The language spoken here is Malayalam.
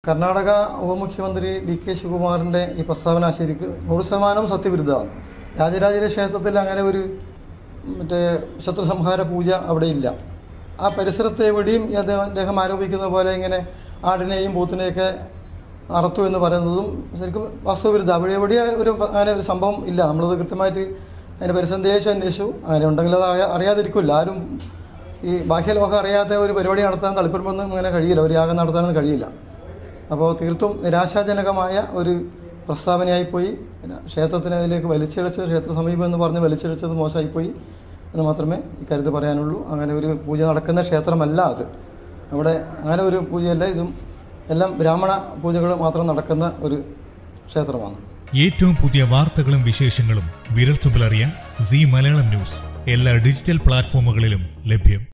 കർണാടക ഉപമുഖ്യമന്ത്രി ഡി കെ ശിവകുമാറിൻ്റെ ഈ പ്രസ്താവന ശരിക്ക് നൂറ് ശതമാനം സത്യവിരുദ്ധമാണ് രാജരാജര ക്ഷേത്രത്തിൽ അങ്ങനെ ഒരു മറ്റേ ശത്രുസംഹാര പൂജ അവിടെ ഇല്ല ആ പരിസരത്ത് എവിടെയും ഈ അദ്ദേഹം അദ്ദേഹം ആരോപിക്കുന്ന പോലെ ഇങ്ങനെ ആടിനെയും പോത്തിനെയൊക്കെ അറുത്തു എന്ന് പറയുന്നതും ശരിക്കും വാസ്തവവിരുദ്ധ അവിടെ എവിടെയും ഒരു അങ്ങനെ ഒരു സംഭവം ഇല്ല നമ്മളത് കൃത്യമായിട്ട് അതിൻ്റെ പരിസന്ദേശം അന്വേഷിച്ചു അങ്ങനെ ഉണ്ടെങ്കിൽ അത് അറിയാ അറിയാതിരിക്കില്ല ആരും ഈ ബാഹ്യലോകം അറിയാത്ത ഒരു പരിപാടി നടത്താൻ കളിപ്പുറമൊന്നും ഇങ്ങനെ കഴിയില്ല ഒരു യാഗം നടത്താനൊന്നും കഴിയില്ല അപ്പോൾ തീർത്തും നിരാശാജനകമായ ഒരു പ്രസ്താവനയായിപ്പോയി പിന്നെ ക്ഷേത്രത്തിനെ അതിലേക്ക് വലിച്ചിഴച്ചത് ക്ഷേത്ര സമീപം എന്ന് പറഞ്ഞ് വലിച്ചിഴച്ചത് മോശമായിപ്പോയി എന്ന് മാത്രമേ ഇക്കാര്യത്തിൽ പറയാനുള്ളൂ അങ്ങനെ ഒരു പൂജ നടക്കുന്ന ക്ഷേത്രമല്ല അത് അവിടെ അങ്ങനെ ഒരു പൂജയല്ല ഇതും എല്ലാം ബ്രാഹ്മണ പൂജകൾ മാത്രം നടക്കുന്ന ഒരു ക്ഷേത്രമാണ് ഏറ്റവും പുതിയ വാർത്തകളും വിശേഷങ്ങളും വിരൽത്തുമ്പിലറിയാൻ സി മലയാളം ന്യൂസ് എല്ലാ ഡിജിറ്റൽ പ്ലാറ്റ്ഫോമുകളിലും ലഭ്യം